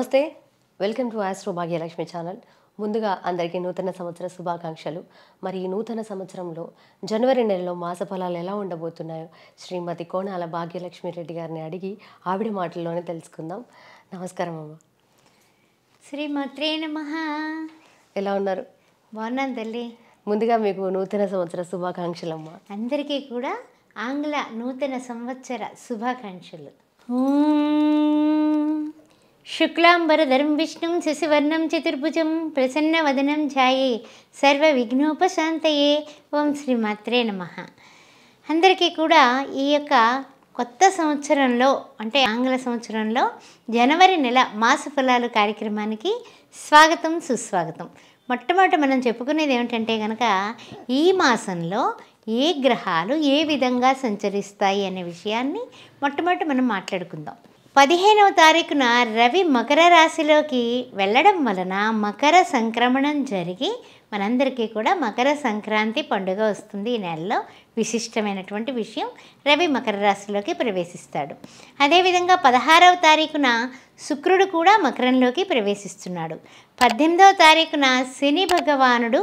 నమస్తే welcome to astro Bhagyalakshmi channel ముందుగా అందరికీ నూతన సంవత్సర శుభాకాంక్షలు మరి ఈ నూతన సంవత్సరంలో జనవరి నెలలో మాస ఫలాలు ఎలా ఉండబోతున్నాయో శ్రీమతి కోణాల భాగ్యలక్ష్మి రెడ్డి గారిని అడిగి ఆవిడ మాటల్లోనే తెలుసుకుందాం నమస్కారం అమ్మ శ్రీమాత్రే నమ ఎలా ఉన్నారు బాగున్నాను తల్లి ముందుగా మీకు నూతన సంవత్సర శుభాకాంక్షలు అమ్మ అందరికీ కూడా ఆంగ్ల నూతన సంవత్సర శుభాకాంక్షలు ఓం. శుక్లాంబరధరం విష్ణుం శశివర్ణం చతుర్భుజం ప్రసన్నవదనం ఛాయే సర్వ విఘ్నోపశాంతయే ఓం శ్రీమాత్రే నమ అందరికీ కూడా ఈ యొక్క కొత్త సంవత్సరంలో అంటే ఆంగ్ల సంవత్సరంలో జనవరి నెల మాస ఫలాలు కార్యక్రమానికి స్వాగతం సుస్వాగతం మొట్టమొదట మనం చెప్పుకునేది ఏమిటంటే కనుక ఈ మాసంలో ఏ గ్రహాలు ఏ విధంగా సంచరిస్తాయి అనే విషయాన్ని మొట్టమొదట మనం మాట్లాడుకుందాం పదిహేనవ తారీఖున రవి మకర రాశిలోకి వెళ్ళడం వలన మకర సంక్రమణం జరిగి మనందరికీ కూడా మకర సంక్రాంతి పండుగ వస్తుంది ఈ నెలలో విశిష్టమైనటువంటి విషయం రవి మకర రాశిలోకి ప్రవేశిస్తాడు అదేవిధంగా పదహారవ తారీఖున శుక్రుడు కూడా మకరంలోకి ప్రవేశిస్తున్నాడు పద్దెనిమిదవ తారీఖున శని భగవానుడు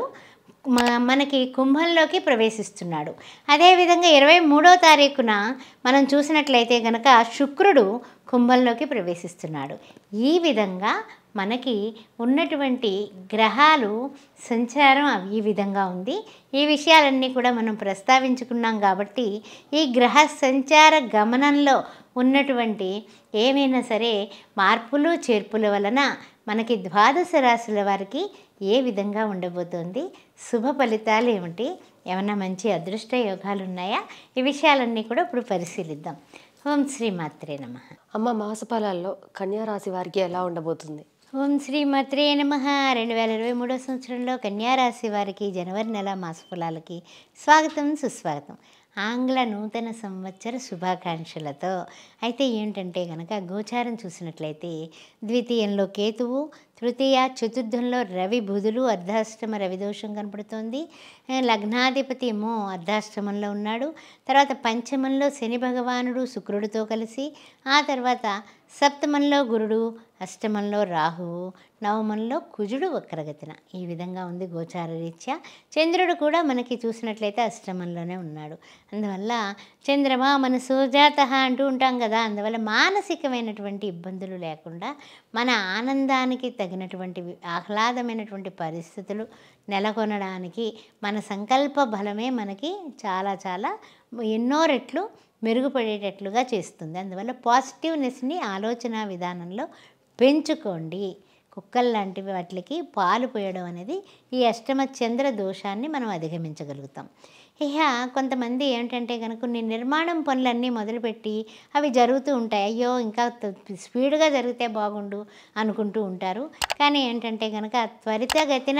మ- మనకి కుంభంలోకి ప్రవేశిస్తున్నాడు అదేవిధంగా ఇరవై మూడో తారీఖున మనం చూసినట్లయితే కనుక శుక్రుడు కుంభంలోకి ప్రవేశిస్తున్నాడు ఈ విధంగా మనకి ఉన్నటువంటి గ్రహాలు సంచారం అవి ఈ విధంగా ఉంది ఈ విషయాలన్నీ కూడా మనం ప్రస్తావించుకున్నాం కాబట్టి ఈ గ్రహ సంచార గమనంలో ఉన్నటువంటి ఏమైనా సరే మార్పులు చేర్పుల వలన మనకి ద్వాదశ రాశుల వారికి ఏ విధంగా ఉండబోతోంది శుభ ఫలితాలు ఏమిటి ఏమన్నా మంచి అదృష్ట యోగాలు ఉన్నాయా ఈ విషయాలన్నీ కూడా ఇప్పుడు పరిశీలిద్దాం ఓం శ్రీ మాత్రే నమ అమ్మ మాస ఫలాల్లో కన్యా రాశి వారికి ఎలా ఉండబోతుంది ఓం శ్రీ మాత్రే నమ రెండు వేల ఇరవై మూడో సంవత్సరంలో కన్యారాశి వారికి జనవరి నెల మాస ఫలాలకి స్వాగతం సుస్వాగతం ఆంగ్ల నూతన సంవత్సర శుభాకాంక్షలతో అయితే ఏంటంటే కనుక గోచారం చూసినట్లయితే ద్వితీయంలో కేతువు తృతీయ చతుర్థంలో రవి బుధులు అర్ధాష్టమ రవి దోషం కనపడుతోంది ఆ, లగ్నాధిపతి ఏమో అర్ధాష్టమంలో ఉన్నాడు తర్వాత పంచమంలో శని భగవానుడు శుక్రుడితో కలిసి ఆ తర్వాత సప్తమంలో గురుడు అష్టమంలో రాహువు నవమంలో కుజుడు వక్రగతిన ఈ విధంగా ఉంది గోచార రీత్యా చంద్రుడు కూడా మనకి చూసినట్లయితే అష్టమంలోనే ఉన్నాడు అందువల్ల చంద్రమా మన సుజాత అంటూ ఉంటాం కదా అందువల్ల మానసికమైనటువంటి ఇబ్బందులు లేకుండా మన ఆనందానికి తగినటువంటి వి- ఆహ్లాదమైనటువంటి పరిస్థితులు నెలకొనడానికి మన సంకల్ప బలమే మనకి చాలా చాలా ఎన్నో రెట్లు మెరుగుపడేటట్లుగా చేస్తుంది అందువల్ల పాజిటివ్నెస్ని ఆలోచన విధానంలో పెంచుకోండి కుక్కలు లాంటి వాటికి పాలు పోయడం అనేది ఈ అష్టమ చంద్ర దోషాన్ని మనం అధిగమించగలుగుతాం ఇక కొంతమంది ఏంటంటే కనుక కొన్ని నిర్మాణం పనులన్నీ మొదలుపెట్టి అవి జరుగుతూ ఉంటాయి అయ్యో ఇంకా త- స్పీడ్గా జరిగితే బాగుండు అనుకుంటూ ఉంటారు కానీ ఏంటంటే కనుక త్వరితగతిన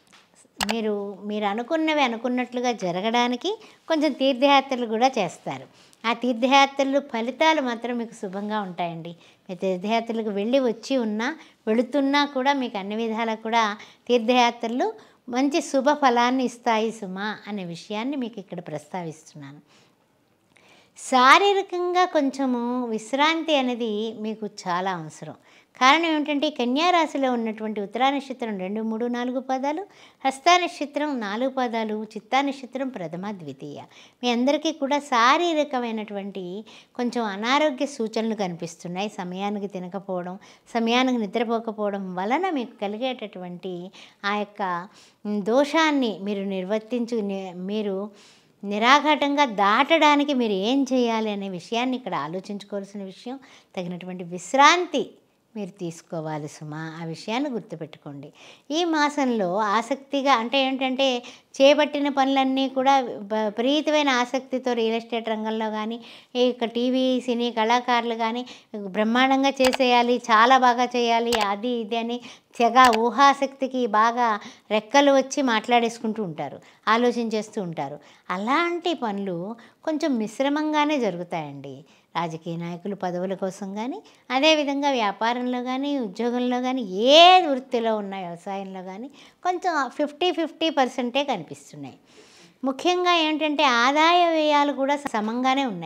మీరు మీరు అనుకున్నవి అనుకున్నట్లుగా జరగడానికి కొంచెం తీర్థయాత్రలు కూడా చేస్తారు ఆ తీర్థయాత్రలు ఫలితాలు మాత్రం మీకు శుభంగా ఉంటాయండి మీ తీర్థయాత్రలకు వెళ్ళి వచ్చి ఉన్నా వెళుతున్నా కూడా మీకు అన్ని విధాలా కూడా తీర్థయాత్రలు మంచి శుభ ఫలాన్ని ఇస్తాయి సుమా అనే విషయాన్ని మీకు ఇక్కడ ప్రస్తావిస్తున్నాను శారీరకంగా కొంచెము విశ్రాంతి అనేది మీకు చాలా అవసరం కారణం ఏమిటంటే ఈ కన్యా రాశిలో ఉన్నటువంటి ఉత్తరా నక్షత్రం రెండు మూడు నాలుగు పదాలు హస్త నక్షత్రం నాలుగు పదాలు చిత్తా నక్షత్రం ప్రథమ ద్వితీయ మీ అందరికీ కూడా శారీరకమైనటువంటి కొంచెం అనారోగ్య సూచనలు కనిపిస్తున్నాయి సమయానికి తినకపోవడం సమయానికి నిద్రపోకపోవడం వలన మీకు కలిగేటటువంటి ఆ యొక్క మ్, దోషాన్ని మీరు నిర్వర్తించు ని- మీరు నిరాఘాటంగా దాటడానికి మీరు ఏం చేయాలి అనే విషయాన్ని ఇక్కడ ఆలోచించుకోవాల్సిన విషయం తగినటువంటి విశ్రాంతి మీరు తీసుకోవాలి సుమా ఆ విషయాన్ని గుర్తుపెట్టుకోండి ఈ మాసంలో ఆసక్తిగా అంటే ఏంటంటే చేపట్టిన పనులన్నీ కూడా బ- విపరీతమైన ఆసక్తితో రియల్ ఎస్టేట్ రంగంలో కానీ ఈ యొక్క టీవీ సినీ కళాకారులు కానీ బ్రహ్మాండంగా చేసేయాలి చాలా బాగా చేయాలి అది ఇది అని తెగ ఊహాశక్తికి బాగా రెక్కలు వచ్చి మాట్లాడేసుకుంటూ ఉంటారు ఆలోచించేస్తూ ఉంటారు అలాంటి పనులు కొంచెం మిశ్రమంగానే జరుగుతాయండి రాజకీయ నాయకులు పదవుల కోసం కానీ అదేవిధంగా వ్యాపారంలో కానీ ఉద్యోగంలో కానీ ఏ వృత్తిలో ఉన్న వ్యవసాయంలో కానీ కొంచెం ఫిఫ్టీ ఫిఫ్టీ పర్సెంటే కనిపిస్తున్నాయి ముఖ్యంగా ఏంటంటే ఆదాయ వ్యయాలు కూడా సమంగానే ఉన్నాయి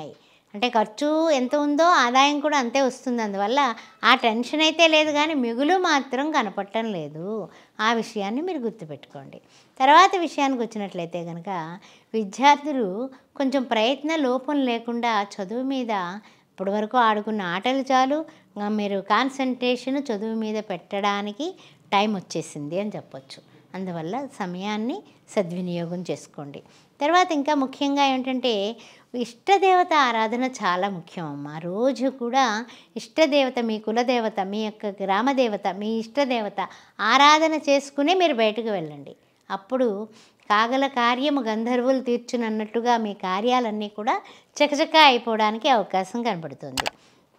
అంటే ఖర్చు ఎంత ఉందో ఆదాయం కూడా అంతే వస్తుంది అందువల్ల ఆ టెన్షన్ అయితే లేదు కానీ మిగులు మాత్రం కనపడటం లేదు ఆ విషయాన్ని మీరు గుర్తుపెట్టుకోండి తర్వాత విషయానికి వచ్చినట్లయితే కనుక విద్యార్థులు కొంచెం ప్రయత్న లోపం లేకుండా చదువు మీద ఇప్పటి వరకు ఆడుకున్న ఆటలు చాలు ఇంకా మీరు కాన్సన్ట్రేషన్ చదువు మీద పెట్టడానికి టైం వచ్చేసింది అని చెప్పొచ్చు అందువల్ల సమయాన్ని సద్వినియోగం చేసుకోండి తర్వాత ఇంకా ముఖ్యంగా ఏంటంటే ఇష్టదేవత ఆరాధన చాలా ముఖ్యం అమ్మ రోజు కూడా ఇష్టదేవత మీ కులదేవత మీ యొక్క గ్రామదేవత మీ ఇష్టదేవత ఆరాధన చేసుకునే మీరు బయటకు వెళ్ళండి అప్పుడు కాగల కార్యము గంధర్వులు తీర్చునన్నట్టుగా మీ కార్యాలన్నీ కూడా చకచకా అయిపోవడానికి అవకాశం కనబడుతుంది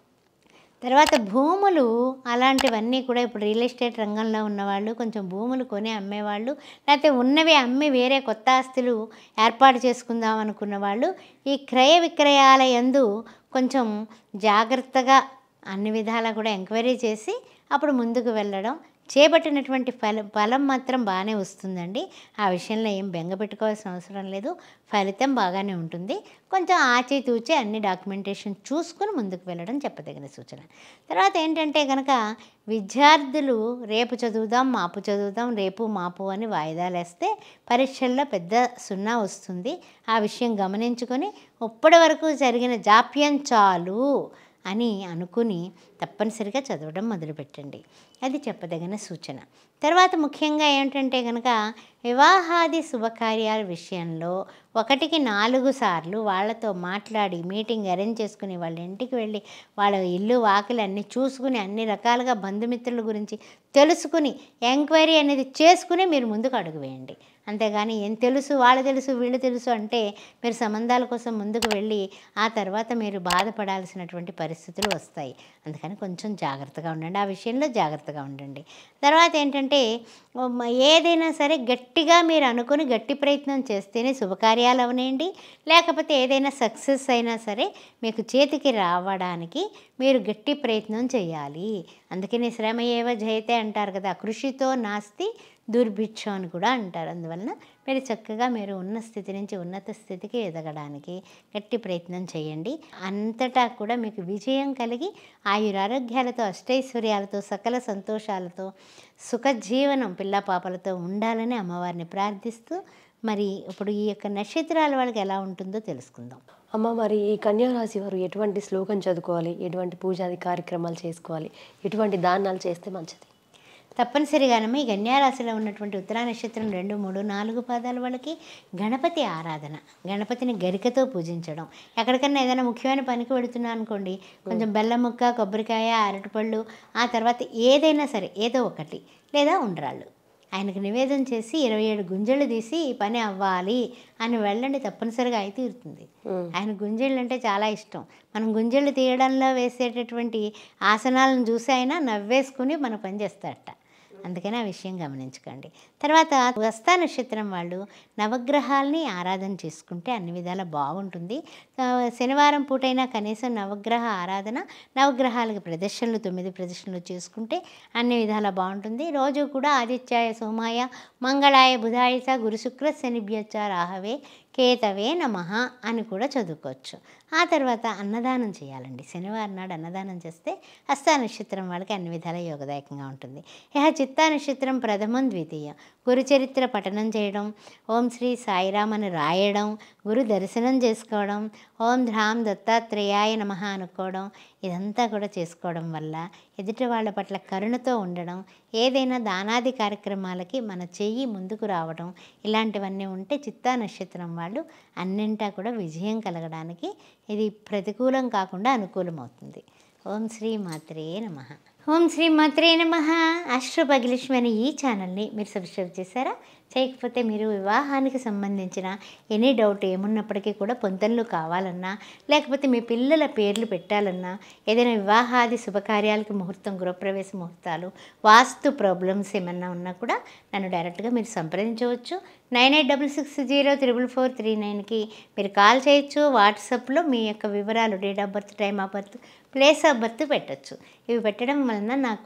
తర్వాత భూములు అలాంటివన్నీ కూడా ఇప్పుడు రియల్ ఎస్టేట్ రంగంలో ఉన్నవాళ్ళు కొంచెం భూములు కొని అమ్మేవాళ్ళు లేకపోతే ఉన్నవి అమ్మి వేరే కొత్త ఆస్తులు ఏర్పాటు చేసుకుందాం అనుకున్న వాళ్ళు ఈ క్రయ విక్రయాల యందు కొంచెం జాగ్రత్తగా అన్ని విధాలా కూడా ఎంక్వైరీ చేసి అప్పుడు ముందుకు వెళ్ళడం చేపట్టినటువంటి ఫలం ఫలం మాత్రం బాగానే వస్తుందండి ఆ విషయంలో ఏం బెంగ పెట్టుకోవాల్సిన అవసరం లేదు ఫలితం బాగానే ఉంటుంది కొంచెం ఆచితూచి అన్ని డాక్యుమెంటేషన్ చూసుకుని ముందుకు వెళ్ళడం చెప్పదగిన సూచన తర్వాత ఏంటంటే కనుక విద్యార్థులు రేపు చదువుదాం మాపు చదువుదాం రేపు మాపు అని వాయిదాలు వేస్తే పరీక్షల్లో పెద్ద సున్నా వస్తుంది ఆ విషయం గమనించుకొని ఇప్పటి వరకు జరిగిన జాప్యం చాలు అని అనుకుని తప్పనిసరిగా చదవడం మొదలుపెట్టండి అది చెప్పదగిన సూచన తర్వాత ముఖ్యంగా ఏంటంటే కనుక వివాహాది శుభకార్యాల విషయంలో ఒకటికి నాలుగు సార్లు వాళ్ళతో మాట్లాడి మీటింగ్ అరేంజ్ చేసుకుని వాళ్ళ ఇంటికి వెళ్ళి వాళ్ళ ఇల్లు వాకిలు అన్నీ చూసుకుని అన్ని రకాలుగా బంధుమిత్రుల గురించి తెలుసుకుని ఎంక్వైరీ అనేది చేసుకుని మీరు ముందుకు అడుగు వేయండి అంతేగాని ఏం తెలుసు వాళ్ళు తెలుసు వీళ్ళు తెలుసు అంటే మీరు సంబంధాల కోసం ముందుకు వెళ్ళి ఆ తర్వాత మీరు బాధపడాల్సినటువంటి పరిస్థితులు వస్తాయి అందుకని కొంచెం జాగ్రత్తగా ఉండండి ఆ విషయంలో జాగ్రత్తగా ఉండండి తర్వాత ఏంటంటే ఉమ్, ఏదైనా సరే గట్టిగా మీరు అనుకుని గట్టి ప్రయత్నం చేస్తేనే శుభకార్యాలు అవనేయండి లేకపోతే ఏదైనా సక్సెస్ అయినా సరే మీకు చేతికి రావడానికి మీరు గట్టి ప్రయత్నం చేయాలి అందుకని శ్రమ ఏవ జయతే అంటారు కదా కృషితో నాస్తి దుర్భిక్షం అని కూడా అంటారు అందువలన మీరు చక్కగా మీరు ఉన్న స్థితి నుంచి ఉన్నత స్థితికి ఎదగడానికి గట్టి ప్రయత్నం చేయండి అంతటా కూడా మీకు విజయం కలిగి ఆయురారోగ్యాలతో అష్టైశ్వర్యాలతో సకల సంతోషాలతో సుఖజీవనం పిల్ల పాపలతో ఉండాలని అమ్మవారిని ప్రార్థిస్తూ మరి ఇప్పుడు ఈ యొక్క నక్షత్రాల వాళ్ళకి ఎలా ఉంటుందో తెలుసుకుందాం అమ్మ మరి ఈ కన్యా రాశి వారు ఎటువంటి శ్లోకం చదువుకోవాలి ఎటువంటి పూజాది కార్యక్రమాలు చేసుకోవాలి ఎటువంటి దానాలు చేస్తే మంచిది తప్పనిసరిగానమ్మ ఈ కన్యారాశిలో ఉన్నటువంటి ఉత్తరా నక్షత్రం రెండు మూడు నాలుగు పాదాల వాళ్ళకి గణపతి ఆరాధన గణపతిని గరికతో పూజించడం ఎక్కడికన్నా ఏదైనా ముఖ్యమైన పనికి వెళుతున్నా అనుకోండి కొంచెం బెల్లం ముక్క కొబ్బరికాయ అరటిపళ్ళు ఆ తర్వాత ఏదైనా సరే ఏదో ఒకటి లేదా ఉండ్రాళ్ళు ఆయనకు నివేదన చేసి ఇరవై ఏడు గుంజలు తీసి ఈ పని అవ్వాలి అని వెళ్ళండి తప్పనిసరిగా అయితే తీరుతుంది ఆయన గుంజళ్ళు అంటే చాలా ఇష్టం మనం గుంజళ్ళు తీయడంలో వేసేటటువంటి ఆసనాలను చూసి ఆయన నవ్వేసుకుని మన పని చేస్తాడట అందుకని ఆ విషయం గమనించుకోండి తర్వాత వస్తా నక్షత్రం వాళ్ళు నవగ్రహాల్ని ఆరాధన చేసుకుంటే అన్ని విధాలా బాగుంటుంది ఆ, శనివారం పూటైనా కనీసం నవగ్రహ ఆరాధన నవగ్రహాలకు ప్రదర్శనలు తొమ్మిది ప్రదర్శనలు చేసుకుంటే అన్ని విధాలా బాగుంటుంది రోజు కూడా ఆదిత్యాయ సోమాయ మంగళాయ బుధాయ చ గురు శుక్ర శనిభ్యచ్చ రాహవే కేతవే నమః అని కూడా చదువుకోవచ్చు ఆ తర్వాత అన్నదానం చేయాలండి శనివారం నాడు అన్నదానం చేస్తే హస్త నక్షత్రం వాళ్ళకి అన్ని విధాల యోగదాయకంగా ఉంటుంది ఇహ చిత్తా నక్షత్రం ప్రథమం ద్వితీయం గురు చరిత్ర పఠనం చేయడం ఓం శ్రీ సాయిరామ్ అని రాయడం గురు దర్శనం చేసుకోవడం ఓం ధ్రామ్ దత్తాత్రేయాయ నమః అనుకోవడం ఇదంతా కూడా చేసుకోవడం వల్ల ఎదుటి వాళ్ళ పట్ల కరుణతో ఉండడం ఏదైనా దానాది కార్యక్రమాలకి మన చెయ్యి ముందుకు రావడం ఇలాంటివన్నీ ఉంటే చిత్తా నక్షత్రం వాళ్ళు అన్నింటా కూడా విజయం కలగడానికి ఇది ప్రతికూలం కాకుండా అనుకూలం అవుతుంది ఓం శ్రీ మాత్రే నమ ఓం శ్రీ మాత్రే నమ అశ్రుభగిలక్ష్మి అనే ఈ ఛానల్ని మీరు సబ్స్క్రైబ్ చేశారా చేయకపోతే మీరు వివాహానికి సంబంధించిన ఎనీ డౌట్ ఏమున్నప్పటికీ కూడా పొంతనలు కావాలన్నా లేకపోతే మీ పిల్లల పేర్లు పెట్టాలన్నా ఏదైనా వివాహాది శుభకార్యాలకి ముహూర్తం గృహప్రవేశ ముహూర్తాలు వాస్తు ప్రాబ్లమ్స్ ఏమన్నా ఉన్నా కూడా నన్ను డైరెక్ట్గా మీరు సంప్రదించవచ్చు nine eight double six zero triple four three నైన్కి మీరు కాల్ చేయొచ్చు వాట్సాప్లో మీ యొక్క వివరాలు date of birth time of birth place of birth పెట్టచ్చు ఇవి పెట్టడం వలన నాకు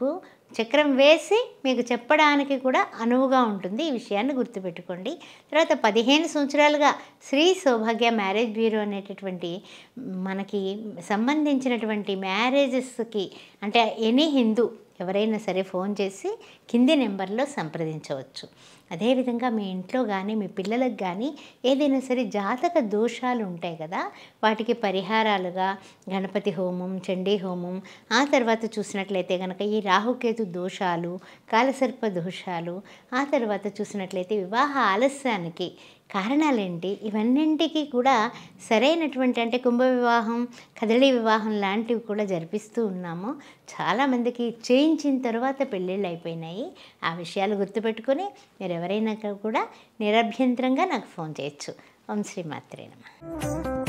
చక్రం వేసి మీకు చెప్పడానికి కూడా అనువుగా ఉంటుంది ఈ విషయాన్ని గుర్తుపెట్టుకోండి తర్వాత పదిహేను సంవత్సరాలుగా శ్రీ సౌభాగ్య మ్యారేజ్ బ్యూరో అనేటటువంటి మనకి సంబంధించినటువంటి మ్యారేజెస్కి అంటే ఎనీ హిందూ ఎవరైనా సరే ఫోన్ చేసి కింది నెంబర్లో సంప్రదించవచ్చు అదేవిధంగా మీ ఇంట్లో కానీ మీ పిల్లలకు కానీ ఏదైనా సరే జాతక దోషాలు ఉంటాయి కదా వాటికి పరిహారాలుగా గణపతి హోమం చండీ హోమం ఆ తర్వాత చూసినట్లయితే కనుక ఈ రాహుకేతు దోషాలు కాలసర్ప దోషాలు ఆ తర్వాత చూసినట్లయితే వివాహ ఆలస్యానికి కారణాలేంటి ఇవన్నింటికి కూడా సరైనటువంటి అంటే కుంభ వివాహం కదలి వివాహం లాంటివి కూడా జరిపిస్తూ ఉన్నాము చాలామందికి చేయించిన తర్వాత పెళ్ళిళ్ళు అయిపోయినాయి ఆ విషయాలు గుర్తుపెట్టుకొని మీరు ఎవరైనా కూడా నిరభ్యంతరంగా నాకు ఫోన్ చేయొచ్చు ఓం శ్రీ మాత్రే నమః